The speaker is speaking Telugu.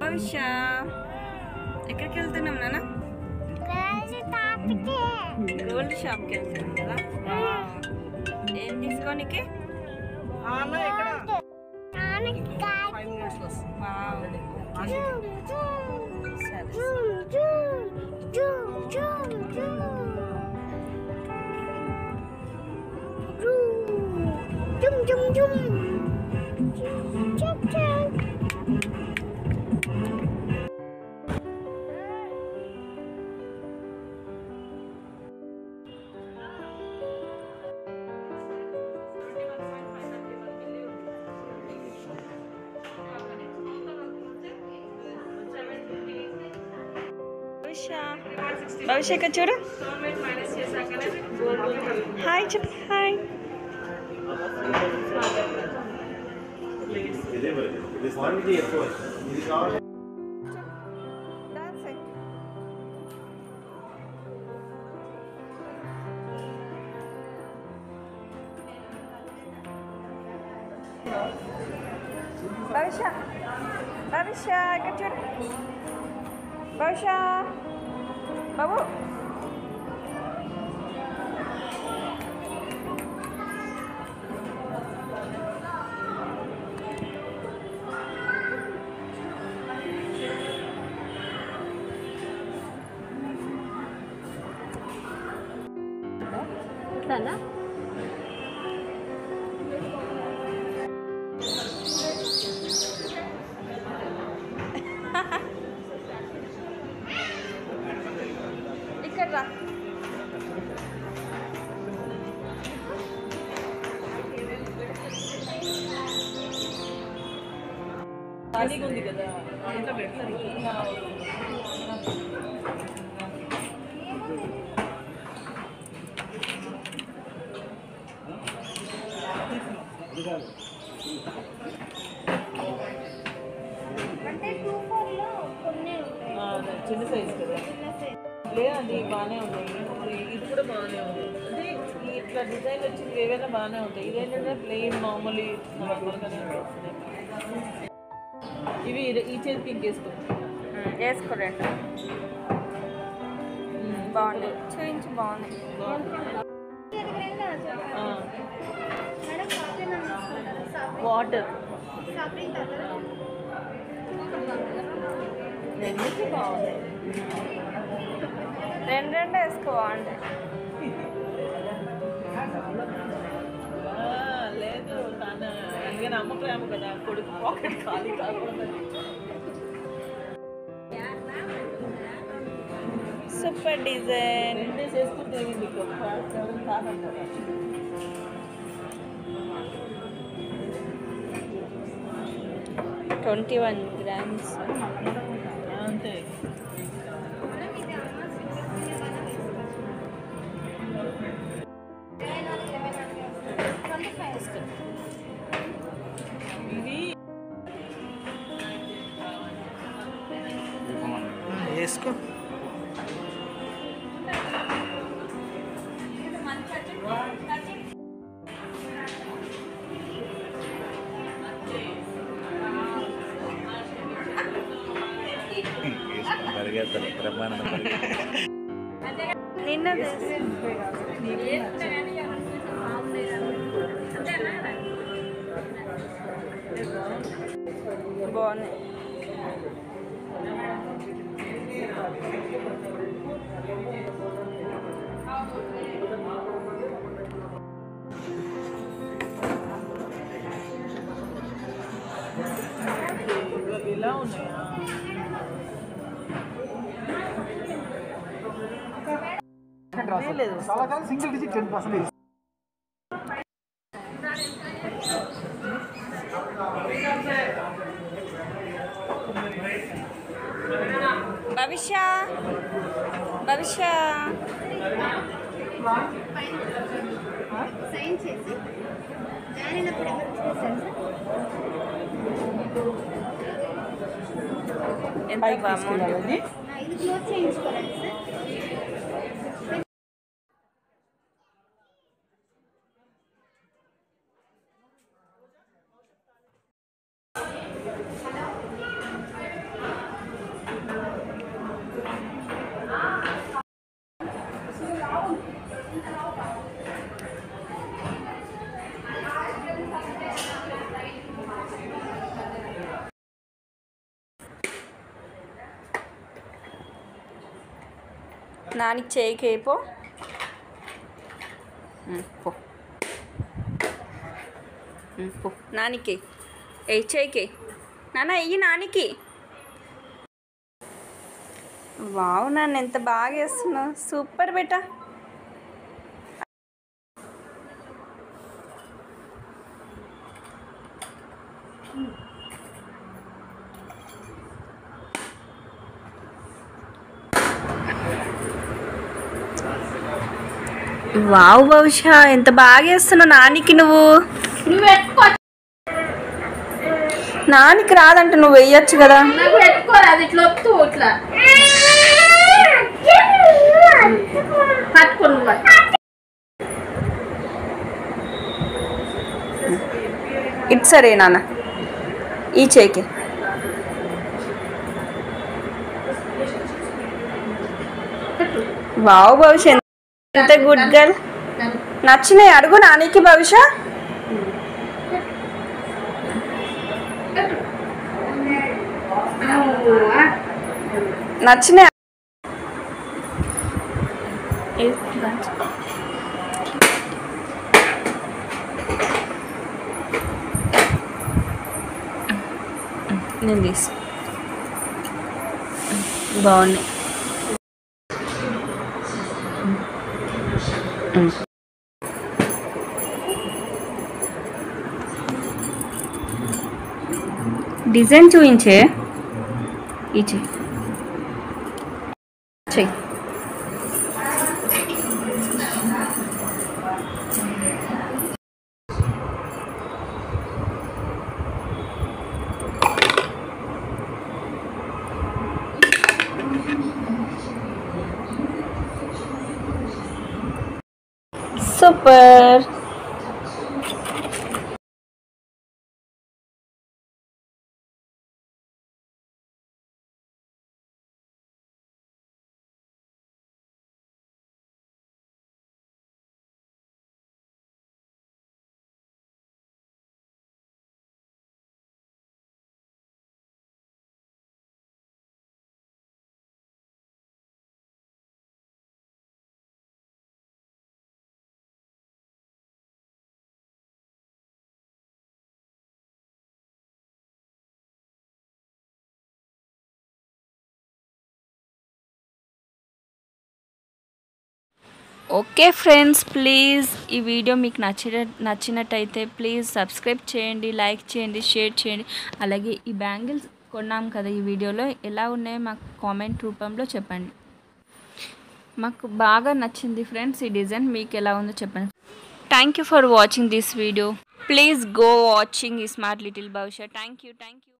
భవిష్య ఎక్కడికి వెళ్తున్నాం నాన్న గోల్డ్ షాప్కి వెళ్తున్నాం కదా ఏం తీసుకోనికి వావ్. సరే Jum jum jum. Jum jum. భవిష్య భవిష్య ఇక్కడ చూడు హాయ్ చెప్పు హాయ్ క్వాంటిటీ ఎక్కువ ఇది కావాలి భవిష్య భవిష్య ఇక్కడ చూడు భవిష్య బాబు ఇట్లానా ఇక్కడ రా ఖాళీగా ఉంది కదా అంతా పెడతారు అంటే టూ ఫోర్లో కొన్ని ఉంటాయి ఆ, అదే, చిన్న సైజ్ కదా లేదండి బాగానే ఉన్నాయి ఇది- ఇది కూడా బాగానే ఉంది అంటే ఈ ఇట్లా డిజైన్ వచ్చింది ఏవైనా బాగానే ఉంటాయి ఇదేంటంటే ప్లెయిన్ మామూలు నార్మల్గానే వస్తున్నాయి ఇవి ఈ చేతి పింక్ వేసుకో వేసుకోరండి బాగున్నాయి చూపించి బాగున్నాయి ఆ, మేడం కాఫీ వాటర్ సాఫ్రీ తాగుతారా రెండింటి బాగున్నాయి రెండు రెండు వేసుకో బాగుంటాయి ఆ, లేదు తన అందుకని అమ్మ ప్రేమ కదా కొడుకు పాకెట్ ఖాళీ కాకుండా సూపర్ డిజైన్ రెండే చేసుకుంటే మీకు కాదంటారా ట్వంటీ వన్ గ్రామ్స్ అంతే ఇది వేసుకో పరిగెత్తాలి బ్రహ్మానందం పరిగెత్తాలి నిన్న తెచ్చి- బాగున్నాయి ఇలా ఉన్నాయా లేదు చాలా కాలం single digit ten percent Bhavishya Bhavishya sign చేసి జాయిన్ అయినప్పుడు ఎవరు చేశారు సార్ ఎంత పైకి బాగుంది తీసుకెళ్ళాలి ఆ, ఇది క్లోజ్ చేయించుకోవాలండి సార్ నానికి చేయికి పో ఉమ్, పో ఉమ్, పో నానికి ఏ చేయికి నాన్న ఎయ్యి నానికి వావ్ నాన్న ఎంత బాగా వేస్తున్నావు సూపర్ బేటా వావ్ బహుశా ఎంత బాగా వేస్తున్నావు నానికి నువ్వు నువ్వు పెట్టుకో నానికి రాదంటే నువ్వు వెయ్యొచ్చు కదా నాకు పెట్టుకోరాదు ఇట్లా వత్తు ఇట్లా పట్టుకో నువ్వు ఇటు సరే నాన్న ఈ చేయికి వావ్ భవిష్య ఎంత గుడ్ గర్ల్ నచ్చినాయి అడుగు నానికి భవిష్య నచ్చినాయి నేను తీసు బాగున్నాయి డిజైన్ చూపించే ఈ చెయ్యి చెయ్యి సూపర్ ఓకే ఫ్రెండ్స్ ప్లీజ్ ఈ వీడియో మీకు నచ్చిన నచ్చినట్టయితే ప్లీజ్ సబ్స్క్రైబ్ చేయండి లైక్ చేయండి షేర్ చేయండి అలాగే ఈ బ్యాంగిల్స్ కొన్నాం కదా ఈ వీడియోలో ఎలా ఉన్నాయో మాకు కామెంట్ రూపంలో చెప్పండి మాకు బాగా నచ్చింది ఫ్రెండ్స్ ఈ డిజైన్ మీకు ఎలా ఉందో చెప్పండి thank you for watching this video please go watching ఈ smart little Bhavishya thank you thank you